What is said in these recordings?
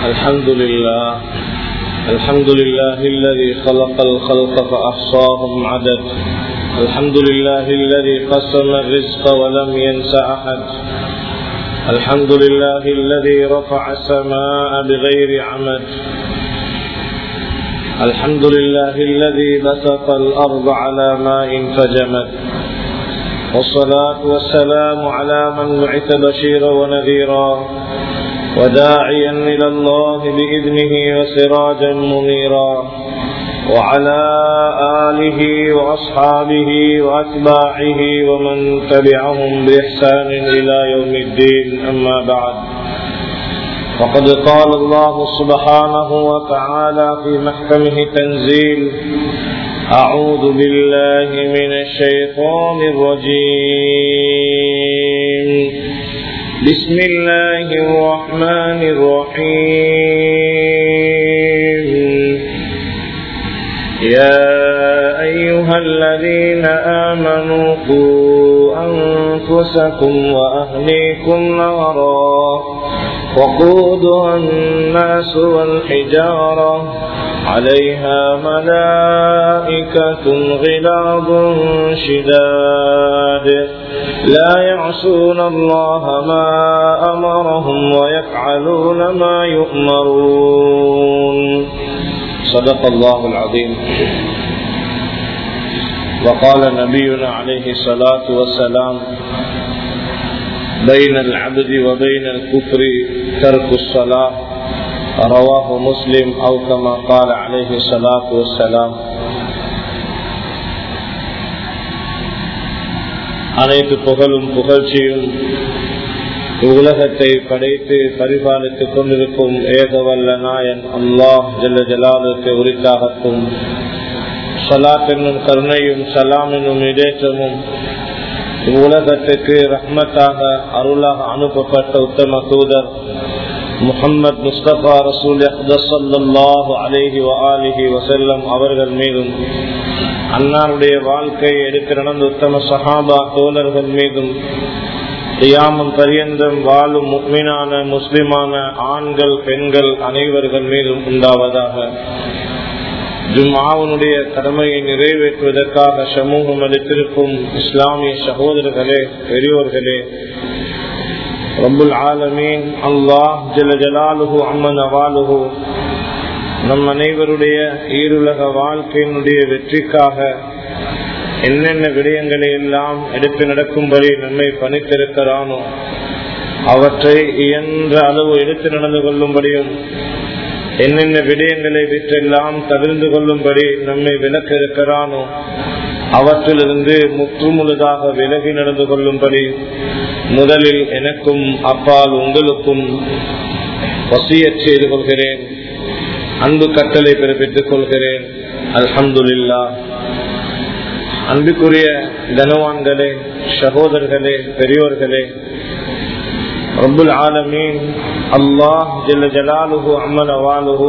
الحمد لله الحمد لله الذي خلق الخلق فأحصاهم عدد الحمد لله الذي قسم الرزق ولم ينس أحد الحمد لله الذي رفع السماء بغير عمد الحمد لله الذي بسط الأرض على ماء فجمد والصلاة والسلام على من بعث بشيرا ونذيرا وداعيا إلى الله بإذنه وسراجا منيرا وعلى آله وأصحابه وأتباعه ومن تبعهم بإحسان إلى يوم الدين أما بعد فقد قال الله سبحانه وتعالى في محكمه تنزيل أعوذ بالله من الشيطان الرجيم بسم الله الرحمن الرحيم يا أيها الذين آمنوا قوا أنفسكم وأهليكم نارا وقودها الناس والحجارة عليها ملائكة غلاظ شداد لا يعصون الله ما أمرهم ويفعلون ما يؤمرون صدق الله العظيم وقال نبينا عليه الصلاة والسلام بين العبد وبين الكفر ترك الصلاة رواه مسلم أو كما قال عليه الصلاة والسلام அனைத்து புகழும் புகழ்ச்சியும் உலகத்தை படைத்து பரிபாலித்துக் கொண்டிருக்கும் ஏகவல்ல நாயன் அல்லாஹ் ஜல்ல ஜலாலுக்கு உரித்தாகட்டும் சலாத் என்னும் கருணையும் சலாம் என்னும் இடேற்றமும் இவ்வுலகத்துக்கு ரஹ்மத்தாக அருளாக அனுப்பப்பட்ட உத்தம தூதர் முகமது முஸ்தபா ரசூல் சல்லாஹு அலேஹி வஆலிஹி வசல்லம் அவர்கள் மீதும் அன்னாருடைய வாழ்க்கையை எடுத்து நடந்த உத்தம சஹாபா தோழர்கள் மீதும் தியாமம் பரியந்தம் வாழும் முக்மீனான முஸ்லிமான ஆண்கள் பெண்கள் அனைவர்கள் மீதும் உண்டாவதாக ஜும்மாவனுடைய கடமையை நிறைவேற்றுவதற்காக சமூகம் அளித்திருக்கும் இஸ்லாமிய சகோதரர்களே பெரியோர்களே ரபுல் ஆலமீன் அல்லாஹ் ஜல ஜலாலுஹு அம்மன் அவாலுஹு நம் அனைவருடைய ஈருலக வாழ்க்கையினுடைய வெற்றிக்காக என்னென்ன விடயங்களை எல்லாம் எடுத்து நடக்கும்படி நம்மை பணித்திருக்கிறானோ அவற்றை இயன்ற அளவு எடுத்து நடந்து கொள்ளும்படியும் என்னென்ன விடயங்களை விற்றெல்லாம் தவிர்ந்து கொள்ளும்படி நம்மை விலக்க இருக்கிறானோ அவற்றிலிருந்து முற்றுமுழுதாக விலகி நடந்து கொள்ளும்படி முதலில் எனக்கும் அப்பால் உங்களுக்கும் வசியச் செய்து கொள்கிறேன் அன்பு கட்டளை பிறப்பித்துக் கொள்கிறேன் அல்ஹம்துல்லா அன்புக்குரிய கனவான்களே சகோதரர்களே பெரியோர்களே ரபுல் ஆலமீன் அல்லாஹ் ஜல்ல ஜலாலுஹு அம்மன் அவாலுஹு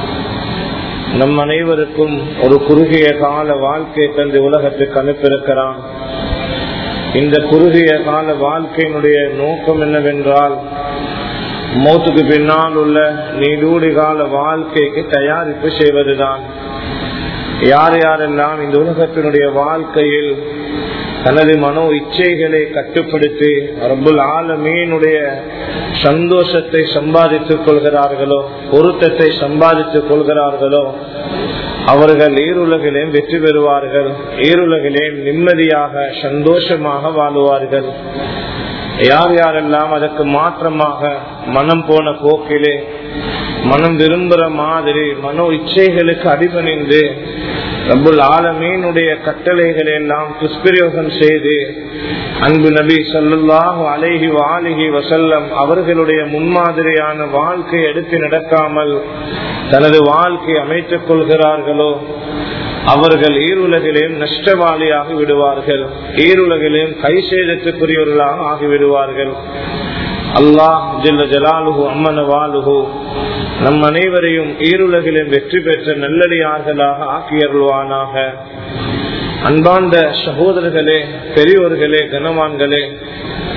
நம் அனைவருக்கும் ஒரு குறுகிய கால வாழ்க்கை தந்து உலகத்துக்கு அனுப்பியிருக்கிறான் இந்த குறுகிய கால வாழ்க்கையினுடைய நோக்கம் என்னவென்றால் மௌத்துக்கு பின்னால் உள்ள நீடூடி கால வாழ்க்கைக்கு தயாரிப்பு செய்வதுதான் யார் யாரெல்லாம் இந்த உலகத்தினுடைய வாழ்க்கையில் தனது மனோ இச்சைகளை கட்டுப்படுத்தி ரபுல் ஆலமீனுடைய சந்தோஷத்தை சம்பாதித்துக் கொள்கிறார்களோ பொருத்தத்தை சம்பாதித்துக் கொள்கிறார்களோ அவர்கள் ஈருலகிலேயும் வெற்றி பெறுவார்கள் ஈருலகிலேயும் நிம்மதியாக சந்தோஷமாக வாழுவார்கள் யார் யாரெல்லாம் அதற்கு மாற்றமாக மனம் போன போக்கிலே மனம் விரும்புற மாதிரி மனோ இச்சைகளுக்கு அடிபணிந்து ரபுல் ஆலமீனுடைய கட்டளைகளை எல்லாம் துஷ்பிரயோகம் செய்து அன்பு நபி சொல்லுல்லாஹு அலேஹி வாலிஹி வசல்லம் அவர்களுடைய முன்மாதிரியான வாழ்க்கை எடுத்து நடக்காமல் தனது வாழ்க்கை அமைத்துக் கொள்கிறார்களோ அவர்கள் ஈருலகிலேயும் நஷ்டவாளியாக விடுவார்கள் ஈருலகிலேயும் கை சேதத்துக்குரியவர்களாக ஆகிவிடுவார்கள் அல்லாஹ் ஜில்ல ஜலாலுஹு அம்மன வாலுஹு நம் அனைவரையும் ஈருலகிலும் வெற்றி பெற்ற நல்லடியார்களாக ஆக்கியருள்வானாக அன்பார்ந்த சகோதரர்களே பெரியோர்களே கனவான்களே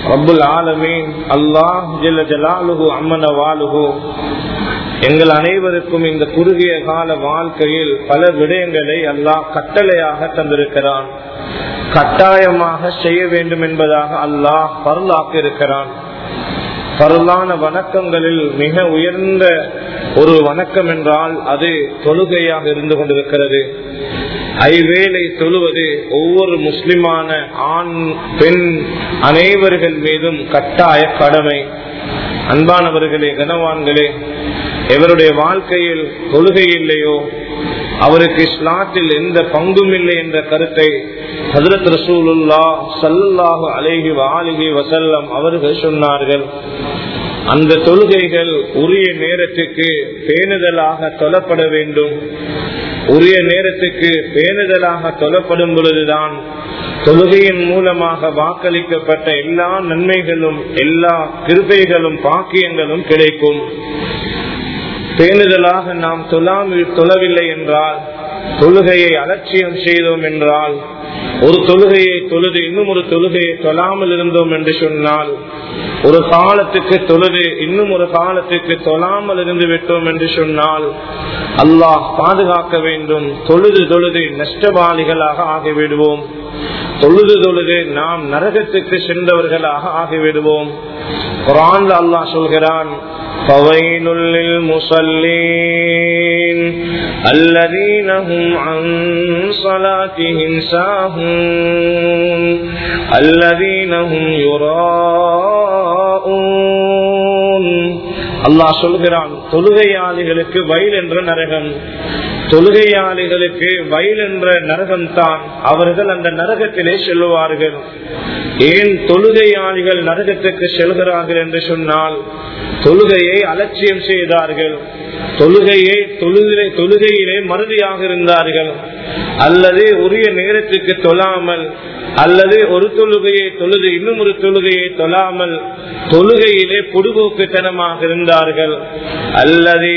ரப்புல் ஆலமீன் அல்லாஹ் ஜல்ல ஜலாலுஹு அம்மன வாலுஹு எங்கள் அனைவருக்கும் இந்த குறுகிய கால வாழ்க்கையில் பல விடயங்களை அல்லாஹ் கட்டளையாக தந்திருக்கிறான் கட்டாயமாக செய்ய வேண்டும் என்பதாக அல்லாஹ் பருளாக்க இருக்கிறான் பருளான வணக்கங்களில் மிக உயர்ந்த ஒரு வணக்கம் என்றால் அது தொழுகையாக இருந்து கொண்டிருக்கிறது ஐவேளை தொழுவது ஒவ்வொரு முஸ்லிமான ஆண் பெண் அனைவர்கள் மீதும் கட்டாய கடமை அன்பானவர்களே கனவான்களே எவருடைய வாழ்க்கையில் தொழுகை இல்லையோ அவருக்கு இஸ்லாத்தில் எந்த பங்கும் இல்லை என்ற கருத்தை ஹசரத் ரசூலுல்லா சல்லாஹு அலேஹி வாலிஹி வசல்லம் அவர்கள் சொன்னார்கள் அந்த தொழுகைகள் உரிய நேரத்துக்கு பேணுதலாக தொலப்பட வேண்டும் உரிய நேரத்துக்கு பேணுதலாக தொலப்படும் பொழுதுதான் தொழுகையின் மூலமாக வாக்களிக்கப்பட்ட எல்லா நன்மைகளும் எல்லா கிருபைகளும் பாக்கியங்களும் கிடைக்கும் பேணுதலாக நாம் தொழாமல் தொழவில்லை என்றால் தொழுகையை அலட்சியம் செய்தோம் என்றால் ஒரு தொழுகையை தொழுது இன்னும் ஒரு தொழுகையை தொழாமல் இருந்தோம் என்று சொன்னால் ஒரு காலத்துக்கு தொழுது இன்னும் ஒரு காலத்துக்கு தொழாமல் இருந்து விட்டோம் என்று சொன்னால் அல்லாஹ் பாதுகாக்க வேண்டும் தொழுது தொழுது நஷ்டவாளிகளாக ஆகிவிடுவோம் தொழுது தொழுது நாம் நரகத்துக்கு சென்றவர்களாக ஆகிவிடுவோம் குரான் அல்லாஹ் சொல்கிறான் فويل للمصلين الذين هم عن صلاتهم ساهون الذين هم يراءون அல்லாஹ் சொல்கிறான் தொழுகையாளிகளுக்கு வயல் என்ற நரகம் தொழுகையாளிகளுக்கு வயல் என்ற நரகம் தான் அவர்கள் அந்த நரகத்திலே செல்லுவார்கள் ஏன் தொழுகையாளிகள் நரகத்துக்கு செல்கிறார்கள் என்று சொன்னால் தொழுகையை அலட்சியம் செய்தார்கள் தொழுகையை தொழுகை தொழுகையிலே மறுதியாக இருந்தார்கள் அல்லது உரிய நேரத்துக்கு தொழாமல் அல்லது ஒரு தொழுகையை தொழுது இன்னும் ஒரு தொழுகையை தொழாமல் தொழுகையிலே பொடுபோக்குத்தனமாக இருந்தார்கள் அல்லது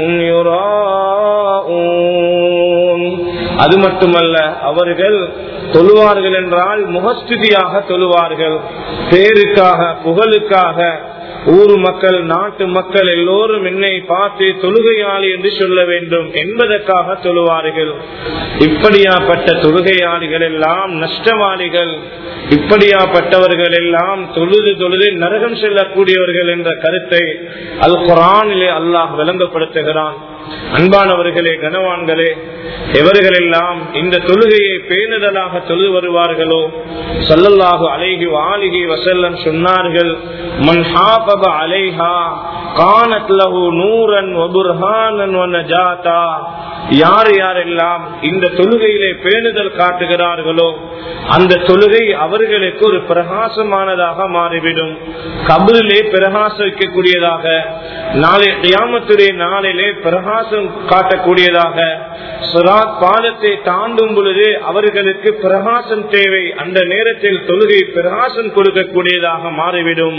அது மட்டுமல்ல அவர்கள் தொழுவார்கள் என்றால் முகஸ்துதியாக தொழுவார்கள் பேருக்காக புகழுக்காக ஊர் மக்கள் நாட்டு மக்கள் எல்லோரும் என்னை பார்த்து தொழுகையாளி என்று சொல்ல வேண்டும் என்பதற்காக தொழுவார்கள் இப்படியாப்பட்ட தொழுகையாளிகள் எல்லாம் நஷ்டவாளிகள் இப்படியாப்பட்டவர்கள் எல்லாம் தொழுது தொழுது நரகம் செல்லக்கூடியவர்கள் என்ற கருத்தை அல் குரானிலே அல்லாஹ் விளங்கப்படுத்துகிறான் அன்பானவர்களே கனவான்களே எவர்களெல்லாம் இந்த தொழுகையை பேணுதலாக தொழு வருவார்களோ சல்லல்லாஹு அலைகி வாலிகி வசல்லம் சொன்னார்கள் மன் ஹாபப அலைஹா கானத் லஹு நூரன் வபுர்ஹானன் வனஜாதா யார் யாரெல்லாம் இந்த தொழுகையிலே பேணுதல் காட்டுகிறார்களோ அந்த தொழுகை அவர்களுக்கு ஒரு பிரகாசமானதாக மாறிவிடும் கபிலே பிரகாசிக்கக்கூடியதாக நாளை கியாமத்துடைய நாளிலே பிரகாசம் காட்டக்கூடியதாக சுராத் பாலத்தை தாண்டும் பொழுது அவர்களுக்கு பிரகாசம் தேவை அந்த நேரத்தில் தொழுகை பிரகாசம் கொடுக்கக்கூடியதாக மாறிவிடும்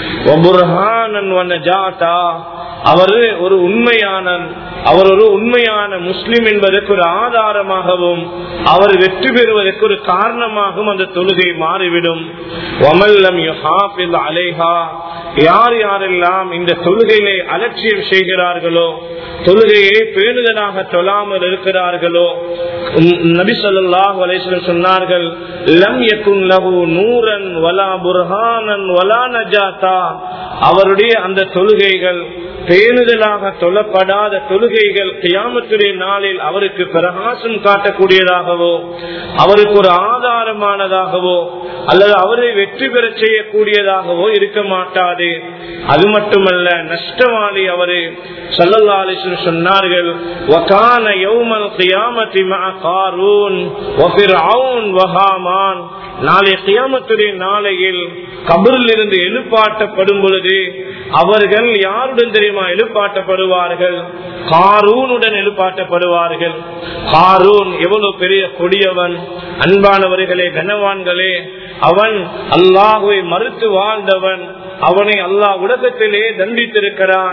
அவர் ஒரு உண்மையான அவர் ஒரு உண்மையான முஸ்லிம் என்பதற்கு ஒரு ஆதாரமாகவும் அவர் வெற்றி பெறுவதற்கு ஒரு காரணமாகவும் அந்த தொழுகை மாறிவிடும் அலேஹா யார் யாரெல்லாம் இந்த தொழுகையை அலட்சியம் செய்கிறார்களோ தொழுகையை பேணுதலாக தொழாமல் இருக்கிறார்களோ நபி சொல்லாஹ் அலேஸ்வரம் சொன்னார்கள் லம் யக்குன் லஹு நூரன் வலா புர்ஹானன் வலா நஜாத்தா அவருடைய அந்த தொழுகைகள் பேணுதலாக தொழப்படாத தொழுகைகள் கியாமத்துடைய நாளில் அவருக்கு பிரகாசம் காட்டக்கூடியதாகவோ அவருக்கு ஒரு ஆதாரமானதாகவோ அல்லது அவரை வெற்றி பெற செய்யக்கூடியதாகவோ இருக்க மாட்டாது அது மட்டுமல்ல நஷ்டவாளி அவரு சல்லல்லாலிசன் சொன்னார்கள் வகான யௌமல் கியாமத்தி மா காரூன் வஃபிர்அவுன் வஹாமான் நாளை கியாமத்துடைய நாளையில் கபரில் இருந்து எழுப்பாட்டப்படும் பொழுது அவர்கள் யாருடன் தெரியுமா எழுப்பாட்டப்படுவார்கள் காரூனுடன் எழுப்பாட்டப்படுவார்கள் காரூன் எவ்வளவு பெரிய கொடியவன் அன்பானவர்களே கனவான்களே அவன் அல்லாஹுவை மறுத்து வாழ்ந்தவன் அவனை அல்லாஹ் உலகத்திலே தண்டித்திருக்கிறான்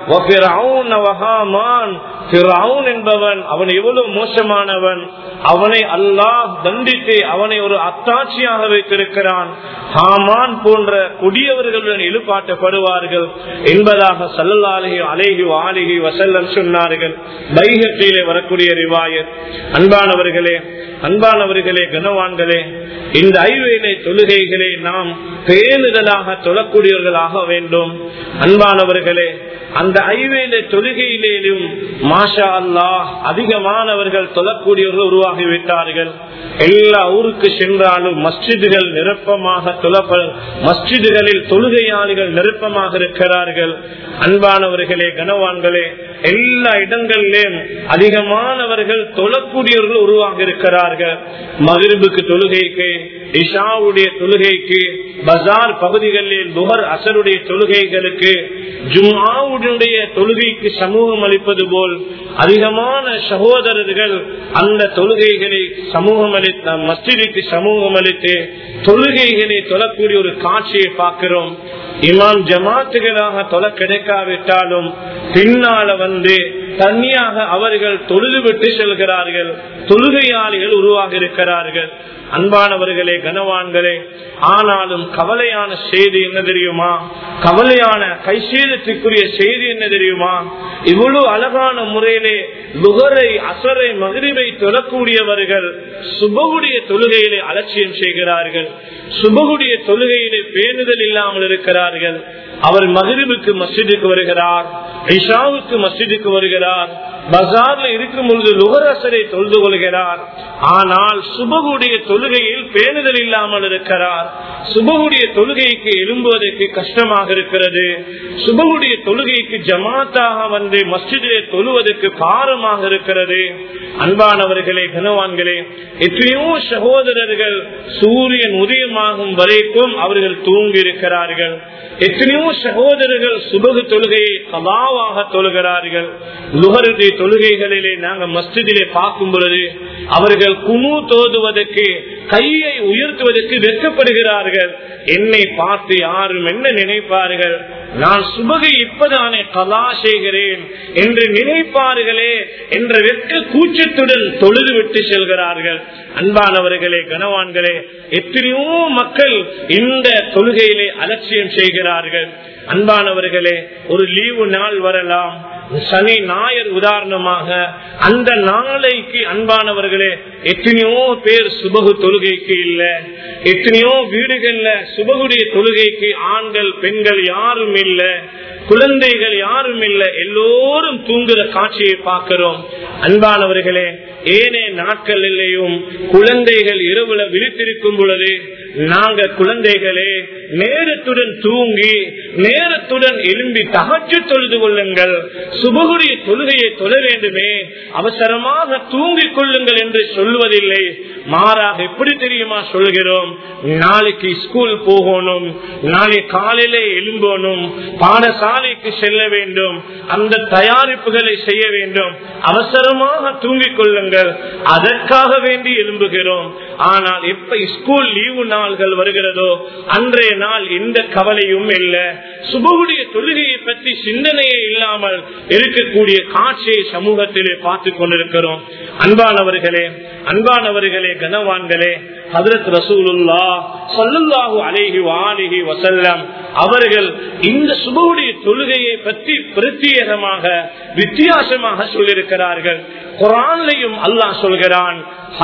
என்பவன் அவன் எவ்வளவு மோசமானவன் அவனை அல்லாஹ் தண்டித்து அவனை ஒரு அத்தாட்சியாக வைத்திருக்கிறான் ஹாமான் போன்ற கொடியவர்களுடன் எழுப்பாட்டப்படுவார்கள் என்பதாக சல்லல்லாஹி அலேஹி ஆலிஹி வசல்லம் சொன்னார்கள் பைகத்திலே வரக்கூடிய ரிவாயத் அன்பானவர்களே அன்பானவர்களே கனவான்களே இந்த ஐவேலை தொழுகைகளை நாம் பேணுதலாக தொழக்கூடியவர்களாக வேண்டும் அன்பானவர்களே அந்த ஐவேலை தொழுகையிலேயும் மாஷா அல்லாஹ் அதிகமானவர்கள் தொழக்கூடியவர்கள் உருவாகிவிட்டார்கள் எல்லா ஊருக்கு சென்றாலும் மஸ்ஜிதுகள் நிரப்பமாக தொழப்ப மஸ்ஜிதுகளில் தொழுகையாளிகள் நிரப்பமாக இருக்கிறார்கள் அன்பானவர்களே கனவான்களே எல்லா இடங்களிலும் அதிகமானவர்கள் தொழக்கூடியவர்கள் உருவாக இருக்கிறார்கள் மகிழ்வுக்கு தொழுகைக்கு இஷாவுடைய தொழுகைக்கு பஜார் பகுதிகளில் புகர் அசருடைய தொழுகைகளுக்கு ஜும்மாவுடைய தொழுகைக்கு சமூகம் அளிப்பது போல் அதிகமான சகோதரர்கள் அந்த தொழுகைகளை சமூகம் அளித்த மஸ்ஜிதுக்கு சமூகம் அளித்து தொழுகைகளை தொழக்கூடிய ஒரு காட்சியை பார்க்கிறோம் இமாம் ஜமாத்துகளாக தொலை கிடைக்காவிட்டாலும் பின்னால வந்து தனியாக அவர்கள் தொழுது விட்டு செல்கிறார்கள் தொழுகையாளிகள் உருவாக இருக்கிறார்கள் அன்பானவர்களே கனவான்களே ஆனாலும் கவலையான செய்தி என்ன தெரியுமா கவலையான கைசேதத்துக்குரிய செய்தி என்ன தெரியுமா இவ்வளவு அழகான முறையிலே லுகரை அசரை மகிழ்வை தொழக்கூடியவர்கள் சுபகுடைய தொழுகையிலே அலட்சியம் செய்கிறார்கள் சுபகுடைய தொழுகையிலே பேணுதல் இல்லாமல் இருக்கிறார்கள் அவர் மகிழ்வுக்கு மஸ்ஜிதுக்கு வருகிறார் இஷாவுக்கு மஸ்ஜிதுக்கு வருகிறார் பஜார்ல இருக்கும் பொழுது லுகரசரை தொழுது கொள்கிறார் ஆனால் சுபகுடைய தொழுகையில் பேணுதல் இல்லாமல் இருக்கிறார் சுபகுடைய தொழுகைக்கு எழும்புவதற்கு கஷ்டமாக இருக்கிறது சுபகுடைய தொழுகைக்கு ஜமாத்தாக வந்து மஸ்ஜிதிலே தொழுவதற்கு பாரமாக இருக்கிறது அன்பானவர்களே கனவான்களே எத்தனையோ சகோதரர்கள் சூரியன் உதயமாகும் வரைக்கும் அவர்கள் தூங்கி இருக்கிறார்கள் எத்தனையோ சகோதரர்கள் சுபகு தொழுகையை கபாவாக தொழுகிறார்கள் லுகருடைய தொழுகைகளிலே நாங்கள் மஸ்ஜிதிலே பார்க்கும் பொழுது அவர்கள் குமு தோதுவதற்கு கையை உயர்த்துவதற்கு வெட்கப்படுகிறார்கள் என்னை பார்த்து யாரும் என்ன நினைப்பார்கள் நான் சுபகை இப்பதானே கலா செய்கிறேன் என்று நினைப்பார்களே என்ற வெட்க கூச்சத்துடன் தொழுது விட்டு செல்கிறார்கள் அன்பானவர்களே கனவான்களே எத்தனையோ மக்கள் இந்த தொழுகையிலே அலட்சியம் செய்கிறார்கள் அன்பானவர்களே ஒரு லீவு நாள் வரலாம் சனி ஞாயர் உதாரணமாக அந்த நாளைக்கு அன்பானவர்களே எத்தனையோ பேர் சுபகு தொழுகைக்கு இல்ல எத்தனையோ வீடுகள்ல சுபகுடைய தொழுகைக்கு ஆண்கள் பெண்கள் யாரும் இல்ல குழந்தைகள் யாரும் இல்ல எல்லோரும் தூங்குற காட்சியை பார்க்கிறோம் அன்பானவர்களே ஏனே நாட்களிலேயும் குழந்தைகள் இரவுல விழித்திருக்கும் பொழுது நாங்க குழந்தைகளே நேரத்துடன் தூங்கி நேரத்துடன் எழும்பி தகச்சு தொழுது கொள்ளுங்கள் சுபகுடைய தொழுகையை தொழ வேண்டுமே அவசரமாக தூங்கிக் கொள்ளுங்கள் என்று சொல்வதில்லை மாறாக எப்படி தெரியுமா சொல்கிறோம் நாளைக்கு ஸ்கூல் போகணும் நாளை காலையிலே எழும்பணும் பாடசாலைக்கு செல்ல வேண்டும் அந்த தயாரிப்புகளை செய்ய வேண்டும் அவசரமாக தூங்கிக் கொள்ளுங்கள் அதற்காக வேண்டி எழும்புகிறோம் ஆனால் எப்ப ஸ்கூல் லீவு நாள்கள் வருகிறதோ அன்றைய நாள் எந்த கவலையும் இல்லை சுபகுடைய தொழுகையை பற்றி சிந்தனையே இல்லாமல் இருக்கக்கூடிய காட்சியை சமூகத்திலே பார்த்து கொண்டிருக்கிறோம் அன்பானவர்களே அன்பானவர்களே கனவான்களே ஹதரத் ரசூலுல்லா சொல்லல்லாஹு அலேஹி வாலிஹி வசல்லம் அவர்கள் இந்த சுபவுடைய தொழுகையை பற்றி பிரத்யேகமாக வித்தியாசமாக சொல்லியிருக்கிறார்கள் குரான்லையும் அல்லாஹ் சொல்கிறான்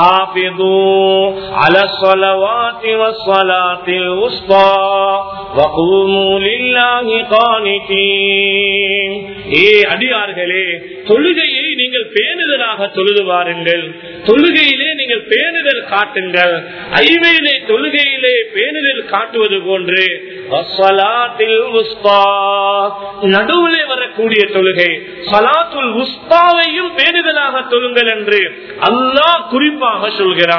حافظوا على الصلوات والصلاة الوسطى وقوموا لله قانتين ஏ அடியார்களே தொழுகையை நீங்கள் பேணுதலாக தொழுது வாருங்கள் தொழுகையிலே நீங்கள் பேணுதல் காட்டுங்கள் ஐவேலை தொழுகையிலே பேணுதல் காட்டுவது போன்று நடுவிலே வரக்கூடிய தொழுகை சலாத்துல் உஸ்தாவையும் பேணுதலாக தொழுங்கள் என்று அல்லாஹ் குறிப்பாக சொல்கிறான்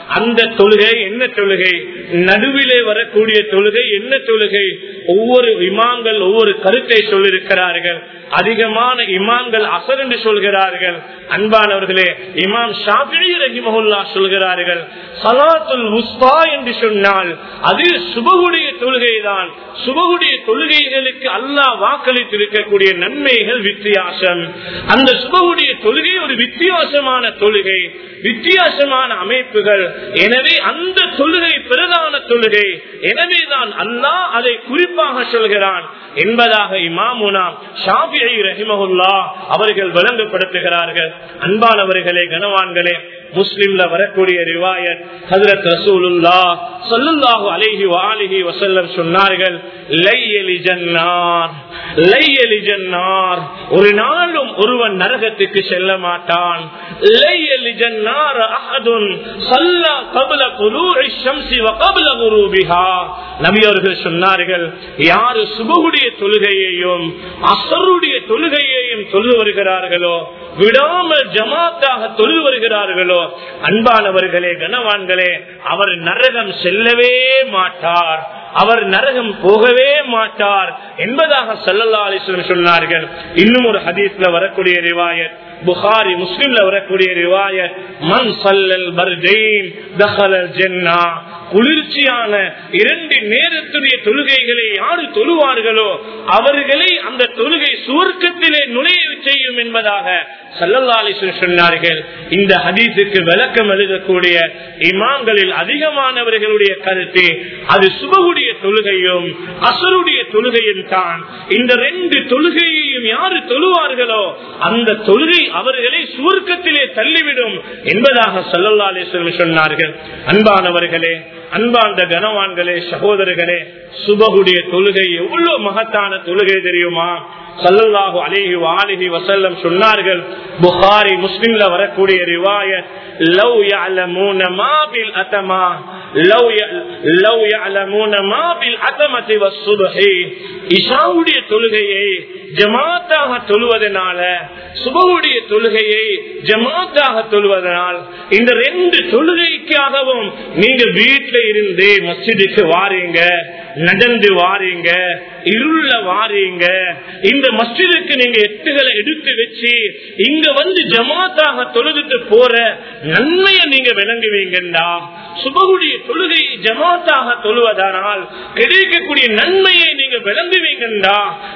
அந்த தொழுகை என்ன தொழுகை நடுவிலே வரக்கூடிய தொழுகை என்ன தொழுகை ஒவ்வொரு இமாங்கள் ஒவ்வொரு கருத்தை சொல்லியிருக்கிறார்கள் அதிகமான இமாம்கள் அசர் என்று சொல்கிறார்கள் அன்பானவர்களே இமாம் ஷாஃபி ரஹிமஹுல்லா சொல்கிறார்கள் சலாத்துல் உஸ்பா என்று சொன்னால் அது சுபகுடைய தொழுகைதான் சுபகுடைய தொழுகைகளுக்கு அல்லாஹ் வாக்களித்திருக்கக்கூடிய நன்மைகள் வித்தியாசம் அந்த சுபகுடைய தொழுகை ஒரு வித்தியாசமான தொழுகை வித்தியாசமான அமைப்புகள் எனவே அந்த தொழுகை பிரதான தொழுகை எனவேதான் அல்லாஹ் அதை குறிப்பாக சொல்கிறான் என்பதாக இமாமுனா ஷாபிஐ ரஹிமஹுல்லா அவர்கள் விளங்கப்படுத்துகிறார்கள் அன்பானவர்களே கனவான்களே முஸ்லிம்ல வரக்கூடிய ரிவாயத் ஹதரத் ரசூலுல்லா ஸல்லல்லாஹு அலைஹி வஆலிஹி வஸல்லம் சொன்னார்கள் லையலி ஜன்னார் லையலி ஜன்னார் ஒரு நாளும் ஒருவன் நரகத்துக்கு செல்ல மாட்டான் லையலி ஜன்னார் அஹதுன் ஸல்லா قبل طلوع الشمس وقبل غروبها நபி அவர்கள் சொன்னார்கள் யாரு சுபகுடைய தொழுகையையும் அசருடைய தொழுகையையும் தொழு வருகிறார்களோ விடாமல் ஜமாத்தாக தொழு வருகிறார்களோ அன்பானவர்களே கனவான்களே அவர் நரகம் செல்லவே மாட்டார் அவர் நரகம் போகவே மாட்டார் என்பதாக சல்லல்லா அலிஸ்லம் சொன்னார்கள் இன்னும் ஒரு ஹதீஸ்ல வரக்கூடிய ரிவாயத் புகாரி முஸ்லிம்ல வரக்கூடிய ரிவாயத் மன் சல்லல் பர்தீன் தஹலல் ஜென்னா குளிர்ச்சியான இரண்டு நேரத்துடைய தொழுகைகளை யாரு தொழுவார்களோ அவர்களை அந்த தொழுகை சுவர்க்கத்திலே நுழைய செய்யும் என்பதாக சல்லல்லாலிசன் சொன்னார்கள் இந்த ஹதீஸுக்கு விளக்கம் எழுதக்கூடிய இமாம்களில் அதிகமானவர்களுடைய கருத்து அது சுபகுடைய தொழுகையும் அசருடைய தொழுகையும் தான் இந்த ரெண்டு தொழுகையையும் யாரு தொழுவார்களோ அந்த தொழுகை அவர்களை சுவர்க்கத்திலே தள்ளிவிடும் என்பதாக சல்லல்லாலிசன் சொன்னார்கள் அன்பானவர்களே அன்பார்ந்த கனவான்களே சகோதரர்களே சுபகுடைய தொழுகை எவ்வளவு மகத்தான தொழுகை தெரியுமா சல்லல்லாஹு அலேஹி வாலிஹி வசல்லம் சொன்னார்கள் புகாரி முஸ்லிம்ல வரக்கூடிய ரிவாயத் லவ் يعلمون ما بالاتما لو لو يعلمون ما بالاتمه والصبح இஷாவுடைய தொழுகையை ஜமாத்தாக தொழுவதனால சுபவுடைய தொழுகையை ஜமாத்தாக தொழுவதனால் இந்த ரெண்டு தொழுகைக்காகவும் நீங்க வீட்டில இருந்து மஸ்ஜிதுக்கு வாரீங்க நடந்து வாரீங்க இருள வாரீங்க இந்த மஸ்ஜிதுக்கு நீங்க எட்டுகளை எடுத்து வச்சு இங்க வந்து ஜமாத்தாக தொழுதுட்டு போற நன்மையை நீங்க விளங்குவீங்கண்டா சுபகுடைய தொழுகை ஜமாத்தாக தொழுவதனால் கிடைக்கக்கூடிய நன்மையை நீங்க விளங்குவீங்கண்டா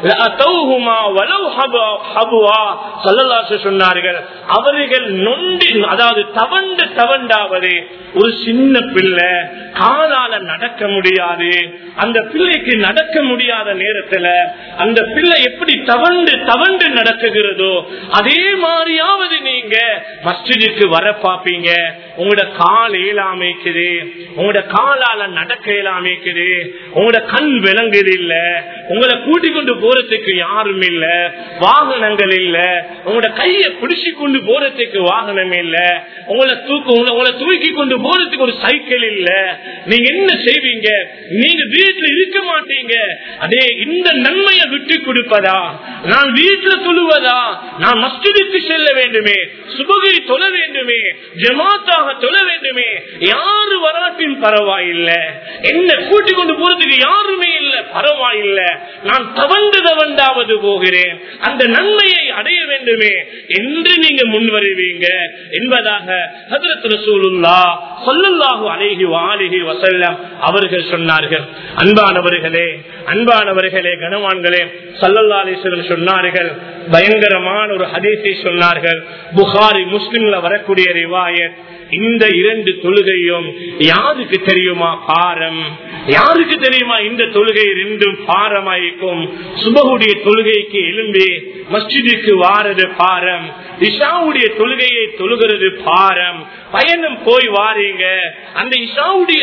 சொன்னார்கள் அவர்கள் நொண்டி அதாவது தவண்டு தவண்டாவது ஒரு சின்ன பிள்ளை காலால நடக்க முடியாது அந்த பிள்ளைக்கு நடக்க முடியாத நேரத்துல அந்த பிள்ளை எப்படி தவண்டு தவண்டு நடக்குகிறதோ அதே மாதிரியாவது நீங்க மஸ்ஜிதுக்கு வர பாப்பீங்க உங்களோட கால் இயலாமைக்குது உங்களோட காலால நடக்க இயலாமைக்குது உங்களோட கண் விளங்குது இல்ல உங்களை கூட்டிக் கொண்டு போறதுக்கு யாரும் இல்ல வாகனங்கள் இல்ல உங்களோட கைய பிடிச்சு கொண்டு போறதுக்கு வாகனம் இல்ல உங்களை தூக்கு உங்களை தூக்கி கொண்டு போறதுக்கு ஒரு சைக்கிள் இல்ல நீங்க என்ன செய்வீங்க நீங்க வீட்டுல இருக்க மாட்டீங்க அதே இந்த நன்மையை விட்டு கொடுப்பதா நான் வீட்டுல சொல்லுவதா நான் மஸ்ஜிதுக்கு செல்ல வேண்டுமே சுபகிரி தொழ வேண்டுமே ஜமாத்தாக தொழ வேண்டுமே யாரு வராட்டின் பரவாயில்லை என்ன கூட்டிக் கொண்டு போறதுக்கு யாருமே இல்ல பரவாயில்லை நான் தவண்டு தவண்டாவது போகிறேன் அந்த நன்மையை அடைய வேண்டுமே என்று நீங்க முன் வருவீங்க என்பதாக ஹதரத் ரசூலுல்லா சொல்லல்லாஹு அலைஹி வாலிஹி வசல்லம் அவர்கள் சொன்னார்கள் அன்பானவர்களே அன்பானவர்களே கனவான்களே சல்லல்லா அலிஸ்வரம் சொன்னார்கள் பயங்கரமான ஒரு ஹதீஸை சொன்னார்கள் புகாரி முஸ்லிம்ல வரக்கூடிய ரிவாயத் இந்த இரண்டு தொழுகையும் யாருக்கு தெரியுமா பாரம் யாருக்கு தெரியுமா இந்த தொழுகை ரெண்டும் பாரமாயிருக்கும் சுபகுடைய தொழுகைக்கு எலும்பி மஸ்ஜிதுக்கு வாரது பாரம் இஷாவுடைய தொழுகையை தொழுகிறது பாரம் பயணம் போய் வாரீங்க அந்த இஷாவுடைய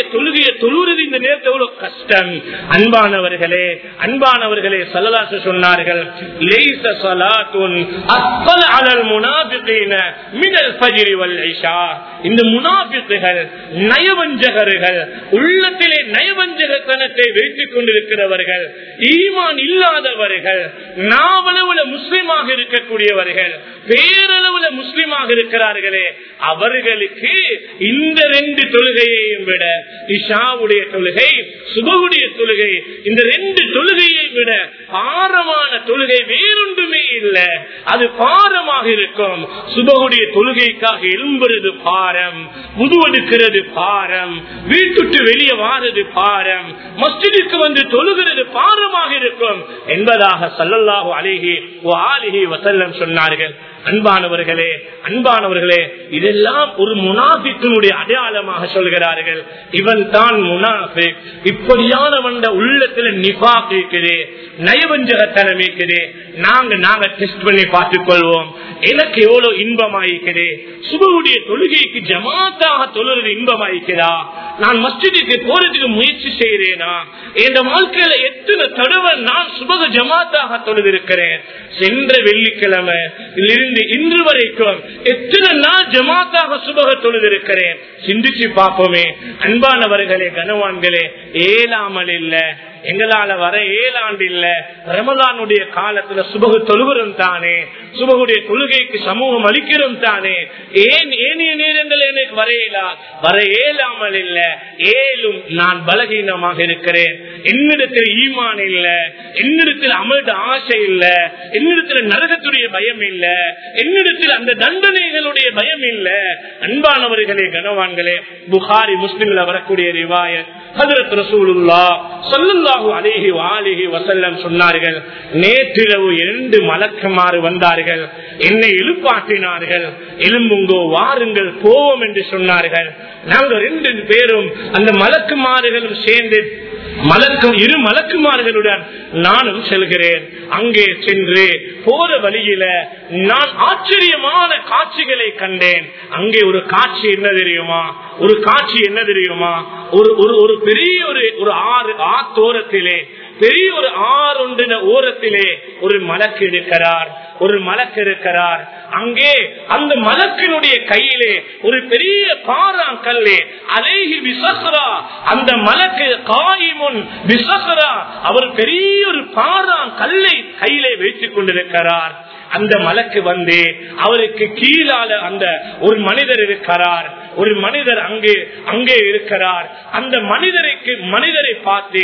தொழுகையை தொழுறது இந்த நேரத்தை எவ்வளவு கஷ்டம் அன்பானவர்களே அன்பானவர்களே சல்லதாச சொன்னார்கள் லைஸ ஸலாத்துன் அஸ்ஸல அலல் முனாஃபிகீன மினல் ஃபஜ்ரி வல் இஷா இந்த முனாஃபிக்குகள் நயவஞ்சகர்கள் உள்ளத்திலே நயவஞ்சகத்தனத்தை வைத்துக் கொண்டிருக்கிறவர்கள் ஈமான் இல்லாதவர்கள் நாவளவுல முஸ்லிமாக இருக்கக்கூடியவர்கள் பேரளவுல முஸ்லிமாக இருக்கிறார்களே அவர்களுக்கு இந்த ரெண்டு தொழுகையையும் விட இஷாவுடைய தொழுகை சுபகுடைய தொழுகை இந்த ரெண்டு தொழுகையை விட பாரமான தொழுகை வேறொன்றுமே இல்லை அது பாரமாக இருக்கும் சுபகுடைய தொழுகைக்காக எழும்புறது பாரம் முதுவெடுக்கிறது பாரம் வீட்டுட்டு வெளியே வாரது பாரம் மஸ்ஜிதுக்கு வந்து தொழுகிறது பாரமாக இருக்கும் என்பதாக சல்லல்லாஹு அலிஹி ஓ ஆலிஹி வசல்லம் சொன்னார்கள் அன்பானவர்களே அன்பானவர்களே இதெல்லாம் ஒரு முனாபித்தினுடைய அடையாளமாக சொல்கிறார்கள் இவன் தான் முனாபிக் இப்படியானவன் உள்ளத்துல நிபா கேட்குது நயவஞ்சகத்தனம் இருக்குது நாங்க நாங்க டெஸ்ட் பண்ணி பார்த்துக் கொள்வோம் எனக்கு எவ்வளவு இன்பமாயிருக்குது சுபகுடைய தொழுகைக்கு ஜமாத்தாக தொழுறது இன்பமாயிருக்கிறா நான் மஸ்ஜிதுக்கு போறதுக்கு முயற்சி செய்யறேனா என் வாழ்க்கையில எத்தனை தடவை நான் சுபக ஜமாத்தாக தொழுதிருக்கிறேன் சென்ற வெள்ளிக்கிழமை இருந்து இன்று வரைக்கும் எத்தனை நாள் ஜமாத்தாக சுபக தொழுதிருக்கிறேன் சிந்திச்சு பார்ப்போமே அன்பானவர்களே கனவான்களே ஏலாமல் இல்ல எங்களால வர ஏழாண்டு இல்ல ரமலானுடைய காலத்துல சுபகு தொழுகிறோம் தானே சுபகுடைய தொழுகைக்கு சமூகம் அளிக்கிறோம் தானே ஏன் ஏனைய நேரங்கள் எனக்கு வரையலா வர ஏழாமல் இல்ல ஏழும் நான் பலகீனமாக இருக்கிறேன் என்னிடத்தில் ஈமான் இல்ல என்னிடத்தில் அமிழ்த ஆசை இல்ல என்னிடத்தில் நரகத்துடைய பயம் இல்ல என்னிடத்தில் அந்த தண்டனைகளுடைய பயம் இல்ல அன்பானவர்களே கனவான்களே புகாரி முஸ்லிம்ல வரக்கூடிய ரிவாயத் ஹதரத் ரசூலுல்லா சொல்லல்லாஹு அலேஹி வாலிஹி வசல்லம் சொன்னார்கள் நேற்றிரவு இரண்டு மலக்குமாறு வந்தார்கள் என்னை எழுப்பாட்டினார்கள் எலும்புங்கோ வாருங்கள் போவோம் என்று சொன்னார்கள் நாங்கள் ரெண்டு பேரும் அந்த மலக்குமாறுகளும் சேர்ந்து மலக்கும் இரு மலக்குமார்களுடன் நானும் செல்கிறேன் அங்கே சென்று போற வழியில நான் ஆச்சரியமான காட்சிகளை கண்டேன் அங்கே ஒரு காட்சி என்ன தெரியுமா ஒரு காட்சி என்ன தெரியுமா ஒரு ஒரு ஒரு பெரிய ஒரு ஒரு ஆறு ஆத்தோரத்திலே பெரிய ஒரு ஆறொன்றின ஓரத்திலே ஒரு மலக்கு இருக்கிறார் ஒரு மலக்கு இருக்கிறார் அங்கே அந்த மலக்கினுடைய கையிலே ஒரு பெரிய பாறாங்கல்லே அலேஹி விசஹரா அந்த மலக்கு காயிமுன் விசஹரா அவர் பெரிய ஒரு பாறாங்கல்லை கையிலே வைத்துக் கொண்டிருக்கிறார் அந்த மலக்கு வந்து அவருக்கு கீழால அந்த ஒரு மனிதர் இருக்கிறார் ஒரு மனிதர் அங்கே அங்கே இருக்கிறார் அந்த மனிதருக்கு மனிதரை பார்த்து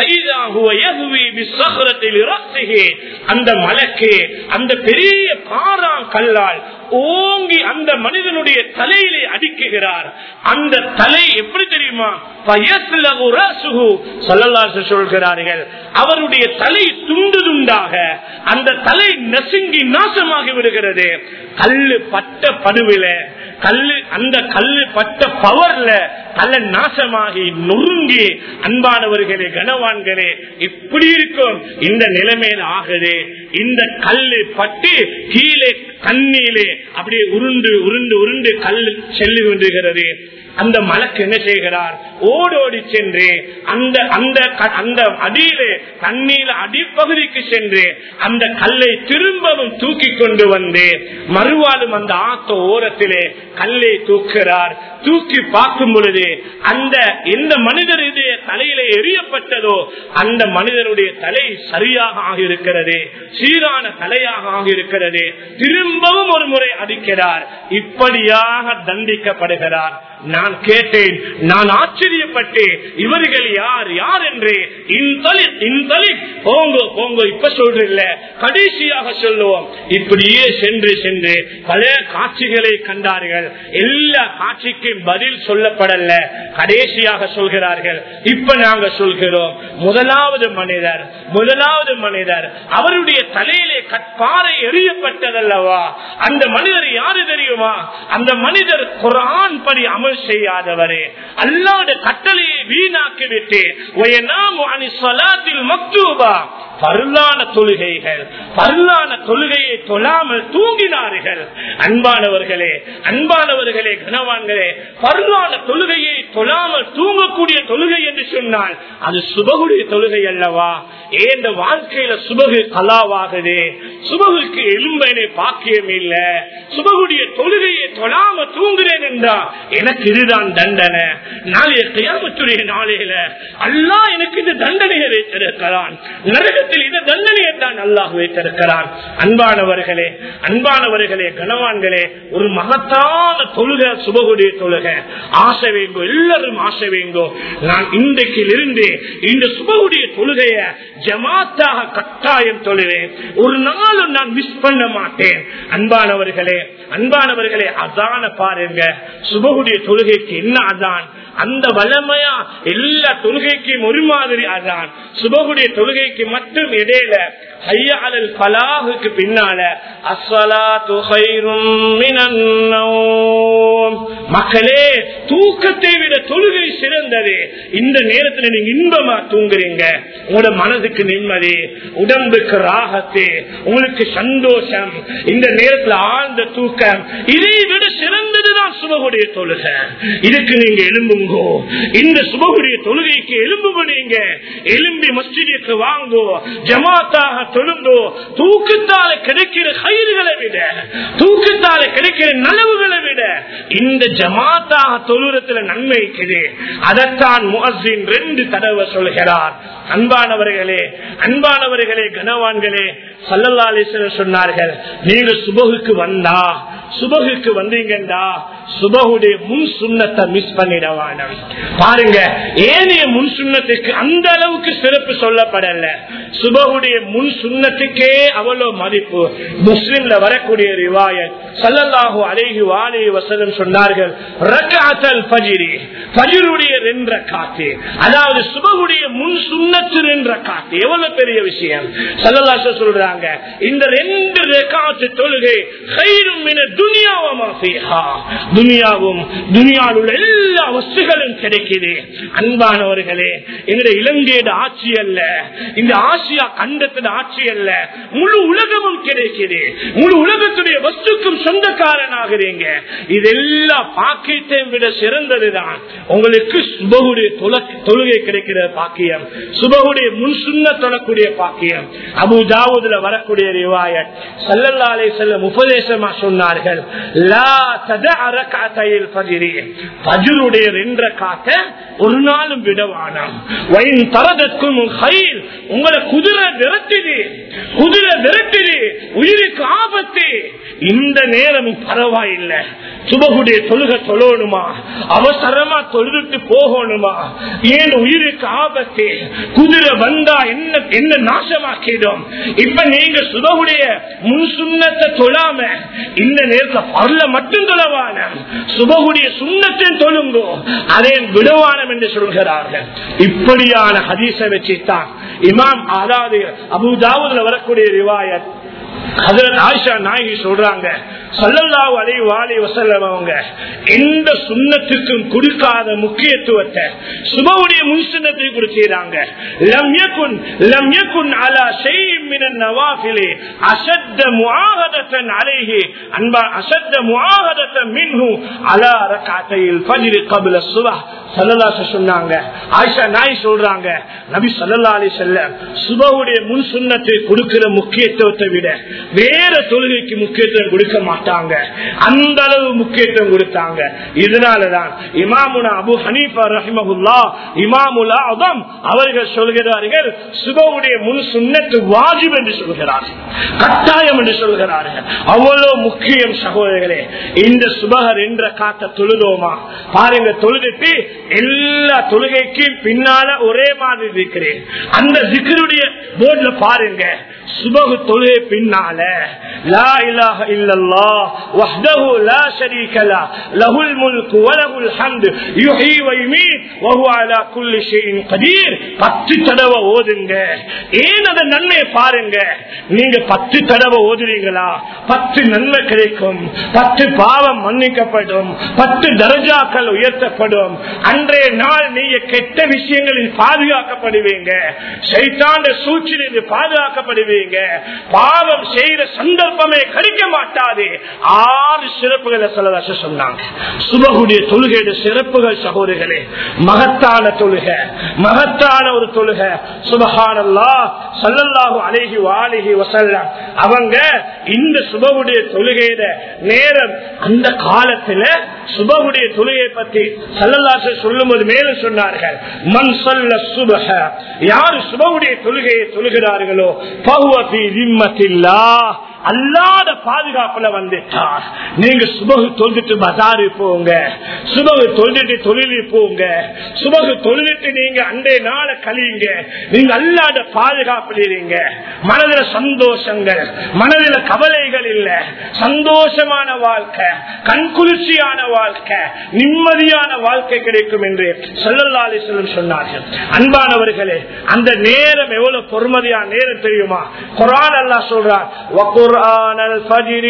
அந்த மலக்கு அந்த பெரிய பாறாங் கல்லால் ஓங்கி அந்த மனிதனுடைய தலையிலே அடிக்குகிறார் அந்த தலை எப்படி தெரியுமா சொல்கிறார்கள் அவருடைய தலை துண்டு துண்டாக அந்த தலை நசுங்கி நாசமாகி விடுகிறது கல்லு பட்ட படுவில கல்லு அந்த கல்லு பட்ட பவர்ல கல்ல நாசமாகி நொறுங்கி அன்பானவர்களே கனவான்களே இப்படி இருக்கும் இந்த நிலைமையில ஆகுது இந்த கல்லு பட்டு கீழே தண்ணீலே அப்படியே உருண்டு உருண்டு உருண்டு கல்லு செல்லு கொண்டிருக்கிறது அந்த மலக்கு என்ன செய்கிறார் ஓடோடி சென்று அந்த அந்த அந்த அடியிலே தண்ணீர் அடிப்பகுதிக்கு சென்று அந்த கல்லை திரும்பவும் தூக்கி கொண்டு வந்து மறுவாலும் அந்த ஆத்த ஓரத்திலே கல்லை தூக்குகிறார் தூக்கி பார்க்கும் பொழுது அந்த எந்த மனிதருடைய தலையிலே எரியப்பட்டதோ அந்த மனிதனுடைய தலை சரியாக ஆகியிருக்கிறது சீரான தலையாக ஆகியிருக்கிறது திரும்பவும் ஒரு முறை அடிக்கிறார் இப்படியாக தண்டிக்கப்படுகிறார் நான் கேட்டேன் நான் ஆச்சரியப்பட்டேன் இவர்கள் யார் யார் என்று போங்க போங்க இப்ப சொல்றீங்கள கடைசியாக சொல்லுவோம் இப்படியே சென்று சென்று பல காட்சிகளை கண்டார்கள் எல்லா காட்சிக்கும் பதில் சொல்லப்படல கடைசியாக சொல்கிறார்கள் இப்ப நாங்க சொல்கிறோம் முதலாவது மனிதர் முதலாவது மனிதர் அவருடைய தலையிலே கற்பாறை எரியப்பட்டதல்லவா அந்த மனிதர் யாரு தெரியுமா அந்த மனிதர் குரான் படி அமல் செய்யாதவரே அல்லாத கட்டளையை வீணாக்கி விட்டு மக்தூபா பருளான தொழுகைகள் பருளான தொழுகையை தொழாமல் தூங்கினார்கள் அன்பானவர்களே அன்பானவர்களே கனவான்களே பருளான தொழுகையை தொழாமல் தூங்கக்கூடிய தொழுகை என்று சொன்னால் அது சுபகுடைய தொழுகை அல்லவா ஏந்த வாழ்க்கையில சுபகு கலாவாகுது சுபகுக்கு எலும்பனை பாக்கியம் இல்ல சுபகுடைய தொழுகையை தொழாம தூங்குறேன் என்றா எனக்கு இதுதான் தண்டனை நாளைய கையாமத்துடைய நாளையில அல்லா எனக்கு இந்த தண்டனையை வைத்திருக்கிறான் நரகத்தில் இந்த தண்டனையை தான் அல்லாஹ் வைத்திருக்கிறான் அன்பானவர்களே அன்பானவர்களே கனவான்களே ஒரு மகத்தான தொழுகை சுபகுடைய தொழுகை ஆசை வேங்கோ எல்லாரும் ஆசை வேங்கோ நான் இன்றைக்கு இருந்து இந்த சுபகுடைய தொழுகைய ஜமாத்தாக கட்டாயம் தொழுவேன் ஒரு நாளும் நான் மிஸ் பண்ண மாட்டேன் அன்பானவர்களே அன்பானவர்களே அதான பாருங்க சுபகுடைய தொழுகைக்கு என்ன அதான் அந்த வல்லமையா எல்லா தொழுகைக்கும் ஒரு மாதிரி அதான் சுபகுடைய தொழுகைக்கு மட்டும் இடையில ஐயாளல் பலாகுக்கு பின்னால அஸ்வலாத்து மக்களே தூக்கத்தை விட தொழுகை சிறந்தது இந்த நேரத்துல நீங்க இன்பமா தூங்குறீங்க உங்களோட மனதுக்கு நிம்மதி உடம்புக்கு ராகத்து உங்களுக்கு சந்தோஷம் இந்த நேரத்துல ஆழ்ந்த தூக்கம் இதை விட சிறந்ததுதான் சுபகுடைய தொழுகை இதுக்கு நீங்க எலும்புங்கோ இந்த சுபகுடைய தொழுகைக்கு எலும்பு நீங்க எலும்பி மஸ்ஜிதுக்கு வாங்கோ ஜமாத்தாக தொழுங்கோ தூக்கத்தால கிடைக்கிற கயிறுகளை விட தூக்கத்தால கிடைக்கிற நலவுகளை விட இந்த ஜமாத்தாக தொழுறத்துல நன்மை இருக்குது அதைத்தான் முஹின் ரெண்டு தடவை சொல்கிறார் அன்பானவர்களே அன்பானவர்களே கனவான்களே சல்லல்லா அலிஸ்வரர் சொன்னார்கள் நீங்க சுபகுக்கு வந்தா சுபகுக்கு வந்தீங்கண்டா சுபகுடைய முன் சுண்ணத்தை மிஸ் பண்ணிடவான பாருங்க ஏனைய முன் சுண்ணத்துக்கு அந்த அளவுக்கு சிறப்பு சொல்லப்படல சுபகுடைய முன் சுண்ணத்துக்கே அவ்வளவு மதிப்பு முஸ்லிம்ல வரக்கூடிய ரிவாயத் சல்லல்லாஹு அலைஹி வாலி வசனம் சொன்னார்கள் ரக்காத்தல் பஜிரி பஜிருடைய ரென்ற காத்து அதாவது சுபகுடைய முன் சுண்ணத்து ரென்ற காத்து எவ்வளவு பெரிய விஷயம் சல்லல்லாஹு சொல்றாங்க இந்த ரெண்டு ரெக்காத்து தொழுகை கயிறும் துனியாவமா துனியாவும் துனியாவில் உள்ள எல்லா வஸ்துகளும் கிடைக்குது அன்பானவர்களே எங்களுடைய இலங்கையோட ஆட்சி அல்ல இந்த ஆசியா கண்டத்தின் ஆட்சி அல்ல முழு உலகமும் கிடைக்குது முழு உலகத்துடைய வஸ்துக்கும் சொந்தக்காரனாகிறீங்க இதெல்லாம் பாக்கியத்தையும் விட சிறந்ததுதான் உங்களுக்கு சுபகுடைய தொழுகை கிடைக்கிற பாக்கியம் சுபகுடைய முன் சுண்ண தொழக்கூடிய பாக்கியம் அபு தாவூதுல வரக்கூடிய ரிவாயத் சல்லல்லாலே செல்லும் உபதேசமா சொன்னார்கள் லா ததா ரக்காத்தையில் பகிரி பஜுருடைய ரென்ற காத்த ஒரு நாளும் விடவானாம் வயின் தரதற்கும் கையில் உங்களை குதிரை விரட்டுது குதிரை விரட்டுது உயிருக்கு ஆபத்து இந்த நேரமும் பரவாயில்லை சுபகுடைய தொழுக தொழணுமா அவசரமா தொழுதுட்டு போகணுமா ஏன் உயிருக்கு ஆபத்து குதிரை வந்தா என்ன என்ன நாசமாக்கிடும் இப்ப நீங்க சுபகுடைய முன் சுண்ணத்தை தொழாம இந்த நேரத்தில் பரல மட்டும் தொழவான சுபகுடைய சுண்ணத்தை தொழுங்கோ அதே விடவானம் என்று சொல்கிறார்கள் இப்படியான ஹதீச வச்சுத்தான் இமாம் அதாவது அபுதாவுல வரக்கூடிய ரிவாயத் ஆயிஷா நாயகி சொல்றாங்க சல்லல்லாஹு அலைஹி வாலி வஸல்லம் அவங்க எந்த சுன்னத்துக்கும் கொடுக்காத முக்கியத்துவத்தை சுபவுடைய முன்சுன்னத்தை கொடுக்கிறாங்க லம் யகுன் லம் யகுன் அலா ஷைஇன் மின் النوافل اشد معاهده عليه انبا اشد معاهده منه على ركعتي الفجر قبل الصبح சொன்னாங்க ஆயிஷா நாய் சொல்றாங்க நபி சல்லா அலி செல்ல சுபவுடைய முன் சுண்ணத்தை கொடுக்கிற முக்கியத்துவத்தை விட வேற தொழுகைக்கு முக்கியத்துவம் கொடுக்க மாட்டாங்க அந்த அளவு முக்கியத்துவம் கொடுத்தாங்க இதனாலதான் இமாமுனா அபு ஹனீஃபா ரஹிமகுல்லா இமாமுலா அதம் அவர்கள் சொல்கிறார்கள் சுபவுடைய முன் சுண்ணத்து வாஜிப் என்று சொல்கிறார்கள் கட்டாயம் என்று சொல்கிறார்கள் அவ்வளவு முக்கியம் சகோதரர்களே இந்த சுபகர் என்ற காத்த தொழுதோமா பாருங்க தொழுதுட்டு எல்லா தொழுகைக்கும் பின்னால ஒரே மாதிரி இருக்கிறேன் அந்த திக்கருடைய போர்டுல பாருங்க சுபகு தொழுகை பின்னால லா இலாஹ இல்லல்லா الله وحده لا شريك له له الملك وله الحمد يحيي ويميت وهو على كل شيء قدير பத்து தடவை ஓதுங்க ஏன் அந்த நன்மையை பாருங்க நீங்க பத்து தடவை ஓதுறீங்களா பத்து நன்மை கிடைக்கும் பத்து பாவம் மன்னிக்கப்படும் பத்து தர்ஜாக்கள் உயர்த்தப்படும் அன்றைய நாள் நீங்க கெட்ட விஷயங்களில் பாதுகாக்கப்படுவீங்க சைத்தாண்ட சூழ்ச்சியில் பாதுகாக்கப்படுவீங்க பாவம் செய்யற சந்தர்ப்பமே கிடைக்க மாட்டாது ஆறு சிறப்புகளை சொல்லதாச சொன்னாங்க சுபகுடைய தொழுகையுடைய சிறப்புகள் சகோதரிகளே மகத்தான தொழுகை மகத்தான ஒரு தொழுகை சுபகானல்லா சல்லல்லாஹு அலைஹி வாலிஹி வசல்லம் அவங்க இந்த சுபகுடைய தொழுகையில நேரம் அந்த காலத்துல சுபகுடைய தொழுகை பத்தி சல்லல்லாச சொல்லும் போது மேலும் சொன்னார்கள் மண் சொல்ல சுபக யாரு சுபகுடைய தொழுகையை தொழுகிறார்களோ பகுவதி திம்மத்தில்லா அல்லாத பாதுகாப்புல வந்துட்டார் நீங்க சுபகு தொழுதுட்டு பசாரு போங்க சுபகு தொழுதுட்டு தொழிலில் போங்க சுபகு தொழுதுட்டு நீங்க அன்றைய நாள கழியுங்க நீங்க அல்லாத பாதுகாப்புறீங்க மனதில சந்தோஷங்கள் மனதில கவலைகள் இல்ல சந்தோஷமான வாழ்க்கை கண்குளிர்ச்சியான வாழ்க்கை நிம்மதியான வாழ்க்கை கிடைக்கும் என்று சொல்லல்லாலே சொல்லும் சொன்னார்கள் அன்பானவர்களே அந்த நேரம் எவ்வளவு பொறுமதியான நேரம் தெரியுமா குரான் அல்லா சொல்றார் وقرآن الفجر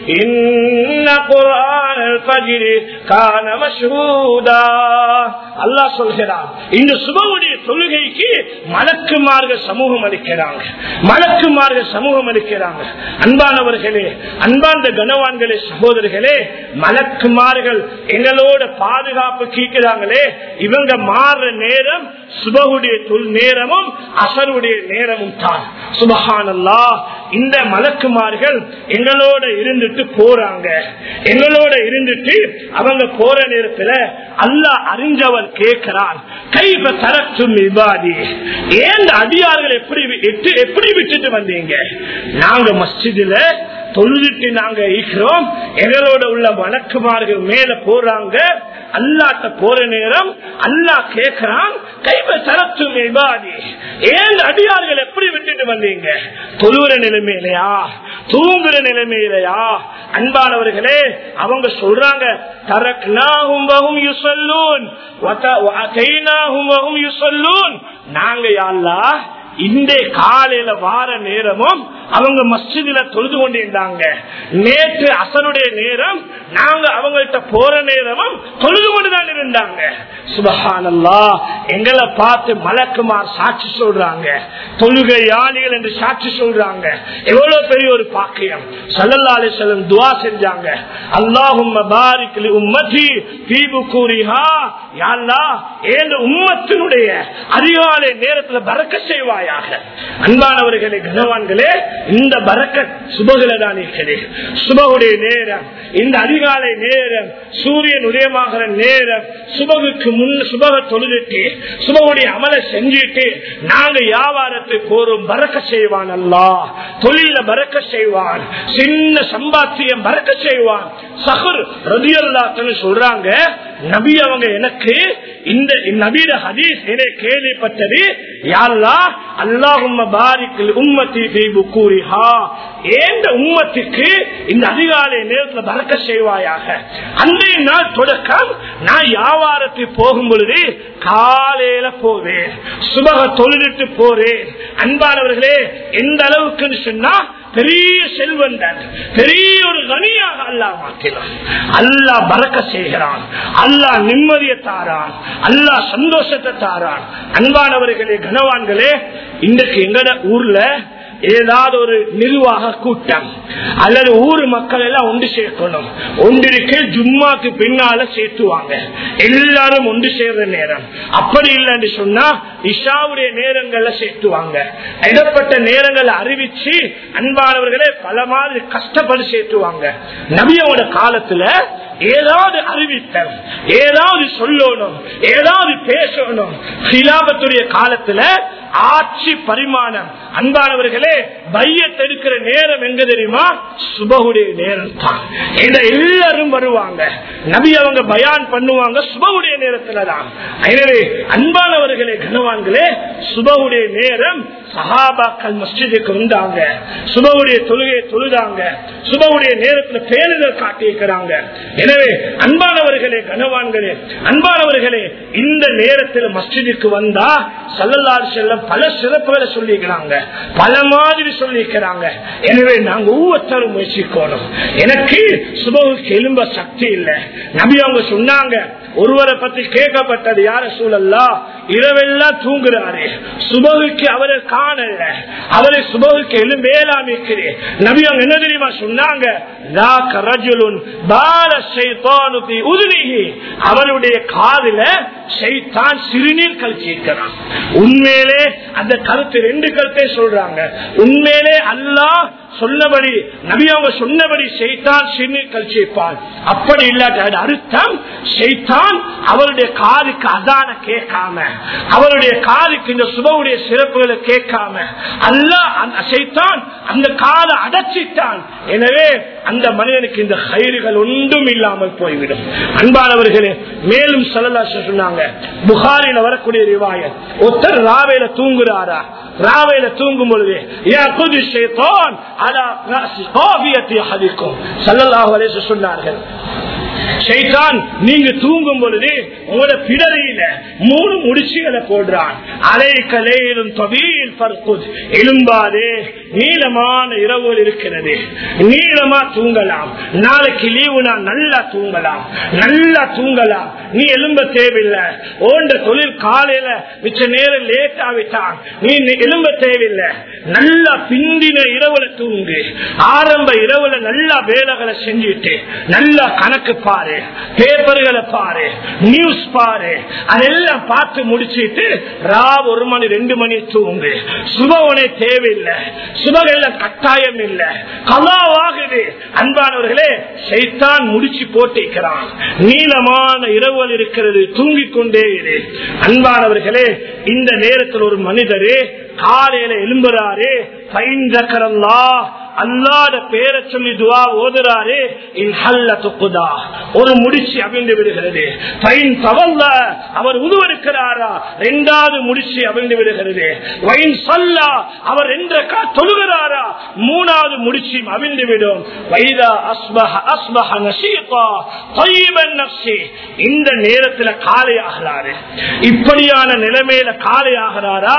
إن قرآن الفجر كان مشهودا அல்லாஹ் சொல்கிறார் இந்த சுபவுடைய தொழுகைக்கு மலக்குமார்கள் சமூகம் அளிக்கிறாங்க மலக்குமார்கள் சமூகம் அளிக்கிறாங்க அன்பானவர்களே அன்பார்ந்த கனவான்களே சகோதரர்களே மலக்குமார்கள் எங்களோட பாதுகாப்பு கீக்கிறாங்களே இவங்க மாறுற நேரம் சுபகுடைய தொல் நேரமும் அசருடைய நேரமும் தான் சுபஹானல்லா இந்த மலக்குமார்கள் எங்களோட இருந்துட்டு போறாங்க எங்களோட இருந்துட்டு அவங்க போற நேரத்துல அல்லாஹ் அறிஞ்சவர் கேட்கிறான் கைப தரத்தும் விவாதி ஏன் அடியார்கள் எப்படி விட்டு எப்படி விட்டுட்டு வந்தீங்க நாங்க மஸ்ஜிதுல தொழுதுட்டு நாங்க இருக்கிறோம் எங்களோட உள்ள வழக்குமார்கள் மேல போறாங்க அல்லாட்ட போற நேரம் அல்லா கேட்கிறான் கைவ தரத்தும் விவாதி ஏன் அடியார்கள் எப்படி விட்டுட்டு வந்தீங்க தொழுகிற நிலைமையிலையா தூங்குற நிலைமையிலையா அன்பானவர்களே அவங்க சொல்றாங்க தரக்னாகும் யுசல்லூன் யுசல்லூன் நாங்க யாழ்லா இந்த காலையில வார நேரமும் அவங்க மஸ்ஜிதில தொழுது கொண்டிருந்தாங்க நேற்று அசனுடைய நேரம் நாங்க அவங்கள்ட்ட போற நேரமும் தொழுது கொண்டுதான் இருந்தாங்க சுபஹானல்லா எங்களை பார்த்து மலக்குமார் சாட்சி சொல்றாங்க தொழுகை யானிகள் என்று சாட்சி சொல்றாங்க எவ்வளவு பெரிய ஒரு பாக்கியம் சல்லல்லாலே செல்லும் துவா செஞ்சாங்க அல்லாஹும் பாரிக்கலி உம்மதி தீபு கூறிஹா யாழ்லா ஏன் உம்மத்தினுடைய அதிகாலை நேரத்துல பறக்க செய்வாயாக அன்பானவர்களே கனவான்களே இந்த பறக்க சுபகுல தான் இருக்கிறது சுபகுடைய நேரம் இந்த அதிகாலை நேரம் சூரியன் உதயமாகிற நேரம் சுபகுக்கு முன் சுபக தொழுதுட்டு சுபகுடைய அமலை செஞ்சுட்டு நாங்க வியாபாரத்துக்கு போறோம் பறக்க செய்வான் அல்லா தொழில பறக்க செய்வான் சின்ன சம்பாத்தியம் பறக்க செய்வான் சகுர் ரதியல்லாத்தன்னு சொல்றாங்க நபி அவங்க எனக்கு இந்த நபீர ஹதீஸ் என கேள்விப்பட்டது யாரா அல்லாஹும் பாரிக்கில் உம்மத்தி கூறிஹா ஏந்த உம்மத்துக்கு இந்த அதிகாலை நேரத்தில் பறக்க செய்வாயாக அன்றைய நாள் தொடக்கம் நான் வியாபாரத்துக்கு போகும் பொழுது காலையில போவேன் சுபக தொழிலிட்டு போறேன் அன்பானவர்களே எந்த அளவுக்கு சொன்னா பெரிய செல்வந்தன் பெரிய ஒரு கனியாக அல்லா மாற்றினான் அல்லா பறக்க செய்கிறான் அல்லா நிம்மதியை தாரான் அல்லா சந்தோஷத்தை தாரான் அன்பானவர்களே கனவான்களே இன்றைக்கு எங்கட ஊர்ல ஏதாவது ஒரு நிர்வாக கூட்டம் அல்லது ஊர் மக்கள் எல்லாம் ஒன்று சேர்க்கணும் ஒன்றிருக்கு ஜும்மாக்கு பின்னால சேர்த்துவாங்க எல்லாரும் ஒன்று சேர்ற நேரம் அப்படி இல்லைன்னு சொன்னா இஷாவுடைய நேரங்கள்ல சேர்த்துவாங்க இடப்பட்ட நேரங்களை அறிவிச்சு அன்பானவர்களே பல மாதிரி கஷ்டப்பட்டு சேர்த்துவாங்க நபியோட காலத்துல ஏதாவது அறிவித்தல் ஏதாவது சொல்லணும் ஏதாவது பேசணும் சிலாபத்துடைய காலத்துல ஆட்சி பரிமாணம் அன்பானவர்களே பையத் எடுக்கிற நேரம் எங்க தெரியுமா சுபகுடைய நேரம் தான் இந்த எல்லாரும் வருவாங்க நபி அவங்க பயான் பண்ணுவாங்க சுபகுடைய நேரத்துல தான் எனவே அன்பானவர்களே கனவான்களே சுபகுடைய நேரம் சஹாபாக்கள் மஸ்ஜிதுக்கு வந்தாங்க சுபவுடைய தொழுகையை தொழுதாங்க சுபவுடைய நேரத்துல பேரிடர் காட்டியிருக்கிறாங்க எனவே அன்பானவர்களே கனவான்களே அன்பானவர்களே இந்த நேரத்தில் மஸ்ஜிதுக்கு வந்தா சல்லல்லாறு செல்லம் பல சிறப்புகளை சொல்லிக்கிறாங்க பல மாதிரி சொல்லிக்கிறாங்க எனவே நாங்க ஒவ்வொருத்தரும் முயற்சிக்கணும் எனக்கு சுபவுக்கு எலும்ப சக்தி இல்லை நபி அவங்க சொன்னாங்க ஒருவரை பத்தி கேட்கப்பட்டது யார சூழல்லா இரவெல்லாம் தூங்குறாரு சுபகுக்கு அவரை காணல அவரை சுபகுக்கு எலும்பேலாமிக்கிறேன் நபி அவங்க என்ன தெரியுமா சொன்னாங்க அவருடைய காதுல செய்தான் சிறுநீர் கழிச்சிருக்கிறான் உண்மையிலே அந்த கருத்து ரெண்டு கருத்தை சொல்றாங்க உண்மையிலே அல்லாஹ் சொன்னபடி நபி அவங்க சொன்னபடி செய்தான் சிறுநீர் கழிச்சிருப்பான் அப்படி இல்லாத அர்த்தம் செய்தான் அவருடைய காதுக்கு அதான கேட்காம அவருடைய காதுக்கு இந்த சுபவுடைய சிறப்புகளை கேட்காம அல்ல செய்தான் அந்த காதை அடைச்சிட்டான் எனவே அந்த மனிதனுக்கு இந்த கயிறுகள் ஒன்றும் இல்லாமல் போய்விடும் அன்பானவர்களே மேலும் சொல்லலா சொன்னாங்க புகாரில வரக்கூடிய ரிவாயத் ஒருத்தர் ராவையில தூங்குறாரா ராவையில தூங்கும் பொழுது சொன்னார்கள் ஷைத்தான் நீங்க தூங்கும் பொழுது உங்களோட பிடரையில மூணு முடிச்சுகளை போடுறான் அலை கலையிலும் தொகையில் பற்புது எலும்பாதே நீளமான இரவுகள் இருக்கிறது நீளமா தூங்கலாம் நாளைக்கு லீவு நான் நல்லா தூங்கலாம் நல்லா தூங்கலாம் நீ எலும்ப தேவையில்லை ஓண்ட தொழில் காலையில மிச்ச நேரம் லேட் ஆவிட்டான் நீ எலும்ப தேவையில்லை நல்லா பிந்தின இரவுல தூங்கு ஆரம்ப இரவுல நல்லா வேலைகளை செஞ்சுட்டு நல்லா கணக்கு பாரு பேப்பர்களை பாரு நியூஸ் பாரு அதெல்லாம் பார்த்து முடிச்சிட்டு ராவ் ஒரு மணி ரெண்டு மணி தூங்கு சுபவனே தேவையில்லை சுபகெல்லாம் கட்டாயம் இல்லை கலாவாகுது அன்பானவர்களே சைத்தான் முடிச்சு போட்டிருக்கிறான் நீளமான இரவுகள் இருக்கிறது தூங்கிக் கொண்டே இரு அன்பானவர்களே இந்த நேரத்தில் ஒரு மனிதரே காலையில எழும்புறாரு பைந்தக்கரல்லா அல்லாத பேரை சொல்லி துவா ஓதுறாரு ஒரு முடிச்சு அவிழ்ந்து விடுகிறது பைன் தவல்ல அவர் உருவெடுக்கிறாரா இரண்டாவது முடிச்சு அவிழ்ந்து விடுகிறது வைன் சொல்லா அவர் என்ற தொழுகிறாரா மூணாவது முடிச்சு அவிழ்ந்து விடும் வைதா அஸ்பஹ அஸ்பஹ நசீகா தொய்வன் நப்சி இந்த நேரத்துல காலை ஆகிறாரு இப்படியான நிலைமையில காலை ஆகிறாரா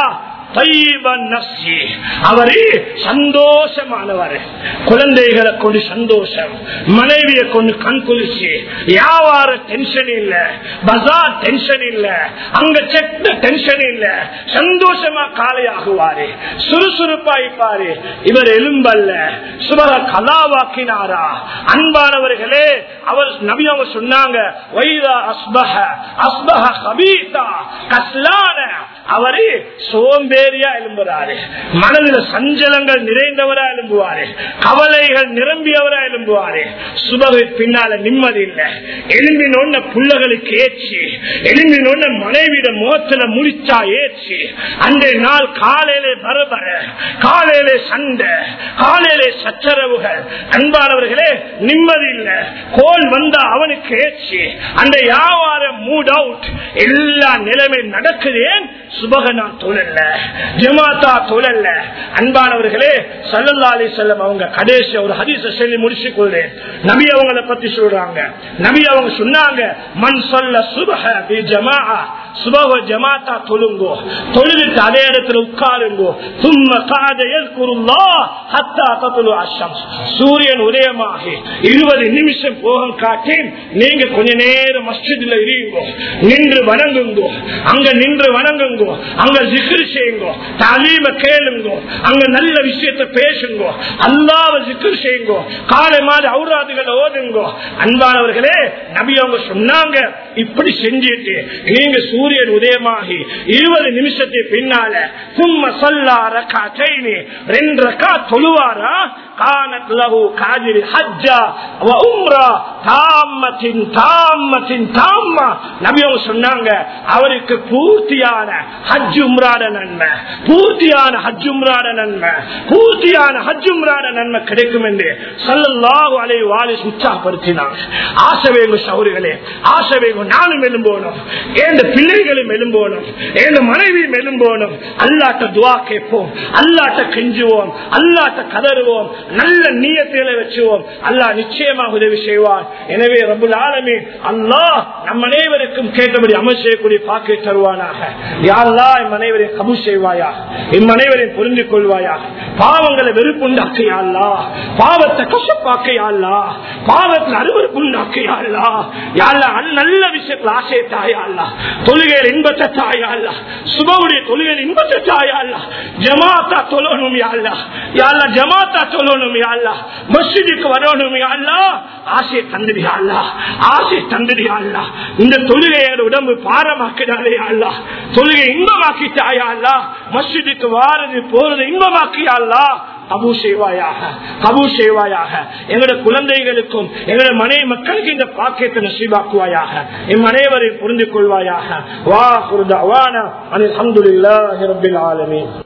அவரு சந்தோஷமானவர் குழந்தைகளை கொண்டு சந்தோஷம் மனைவியை கொண்டு கண் குளிச்சு வியாபார டென்ஷன் இல்ல பஜார் டென்ஷன் இல்ல அங்க செட்ட டென்ஷன் இல்ல சந்தோஷமா காலையாகுவாரு சுறுசுறுப்பாய்ப்பாரு இவர் எலும்பல்ல சுபர கலாவாக்கினாரா அன்பானவர்களே அவர் நபி அவங்க சொன்னாங்க வைதா அஸ்பஹ அஸ்பஹ கபீதா கஸ்லான அவரு சோம்பேறியா எழும்புறாரு மனதில் சஞ்சலங்கள் நிறைந்தவரா எழும்புவாரு கவலைகள் நிரம்பியவரா எழும்புவாரு சுபகை பின்னால நிம்மதி இல்ல எலும்பினோட புள்ளகளுக்கு ஏற்றி எலும்பினோட மனைவிட முகத்துல முடிச்சா ஏற்றி அந்த நாள் காலையிலே பரபர காலையிலே சண்டை காலையிலே சச்சரவுகள் அன்பானவர்களே நிம்மதி இல்ல கோல் வந்தா அவனுக்கு ஏற்றி அந்த வியாபாரம் மூட் அவுட் எல்லா நிலைமை நடக்குதேன் சுபக நான் தொழல்ல ஜமாத்தா தொழல்ல அன்பானவர்களே சல்லல்லா அலி செல்லம் அவங்க கடைசி ஒரு ஹதீச சொல்லி முடிச்சு கொள்றேன் நபி அவங்கள பத்தி சொல்றாங்க நபி அவங்க சொன்னாங்க மண் சொல்ல சுபக ஜமா சுபக ஜமாத்தா தொழுங்கோ தொழுதுட்டு அதே இடத்துல உட்காருங்கோ தும்ம காதையல் குருல்லா ஹத்தா தத்துலு அஷம் சூரியன் உதயமாகி இருபது நிமிஷம் போகம் காட்டி நீங்க கொஞ்ச நேரம் மஸ்ஜித்ல இருங்கோ நின்று வணங்குங்கோ அங்க நின்று வணங்குங்கோ அங்க ஜிக்ரு செய்யுங்கோ தாலீம கேளுங்கோ அங்க நல்ல விஷயத்த பேசுங்கோ அல்லாவ ஜிக்ரு செய்யுங்கோ காலை மாதிரி ஔராதுகளை ஓதுங்கோ அன்பானவர்களே நபி அவங்க சொன்னாங்க இப்படி செஞ்சிட்டு நீங்க சூரியன் உதயமாகி இருபது நிமிஷத்துக்கு பின்னால சும்மா சொல்லா ரக்கா செய்தி ரெண்டு ரக்கா தொழுவாரா கானத் லஹு காஜிரி ஹஜ்ஜா வ உம்ரா தாம்மத்தின் தாம்மத்தின் தாம்மா நபி அவங்க சொன்னாங்க அவருக்கு பூர்த்தியான ஹஜ் உம்ராட நன்மை பூர்த்தியான ஹஜ் உம்ராட நன்மை பூர்த்தியான ஹஜ் உம்ராட நன்மை கிடைக்கும் என்று சல்லல்லாஹு அலைஹி வாலிஸ் உற்சாகப்படுத்தினாங்க ஆசவேங்க சௌரிகளே ஆசவேங்க நானும் எழும்போனும் எந்த பிள்ளைகளும் எழும்போனும் எந்த மனைவியும் எழும்போனும் அல்லாட்ட துவா கேட்போம் அல்லாட்ட கெஞ்சுவோம் அல்லாட்ட கதறுவோம் நல்ல நீயத்தில வச்சுவோம் அல்லாஹ் நிச்சயமாக உதவி செய்வார் எனவே ரபுல் ஆலமி அல்லாஹ் நம் அனைவருக்கும் கேட்டபடி அமல் செய்யக்கூடிய பாக்கை தருவானாக யாழ்லா எம் அனைவரையும் கபு செய்வாயா எம் அனைவரையும் புரிந்து கொள்வாயா பாவங்களை வெறுப்புண்டாக்கையாள்லா பாவத்தை கசப்பாக்கையாள்லா பாவத்தில் அருவறுப்புண்டாக்கையாள்லா யாழ்லா நல்ல விஷயத்தில் ஆசை தாயாள்லா தொழுகையில் இன்பத்தை தாயாள்லா சுபவுடைய தொழுகையில் இன்பத்தை தாயாள்லா ஜமாத்தா தொழணும் யாழ்லா யாழ்லா ஜமாத்தா தொழணும் யாழ்லா மஸ்ஜிதுக்கு வரணும் யாழ்லா ஆசை தந்துடியாள்லா ஆசை தந்துடியாள்லா இந்த தொழுகையோட உடம்பு பாரமாக்கினாலே அல்லா தொழுகை இன்பமாக்கிட்டாயா அல்லா மஸ்ஜிதுக்கு வாரது போறது இன்பமாக்கியாள்லா கபூ செய்வாயாக கபூ செய்வாயாக எங்களோட குழந்தைகளுக்கும் எங்களோட மனைவி மக்களுக்கு இந்த பாக்கியத்தை நசீபாக்குவாயாக என் அனைவரை புரிந்து கொள்வாயாக வா குருதா வானா அனில் அஹமதுல்லாஹி ரபில் ஆலமீன்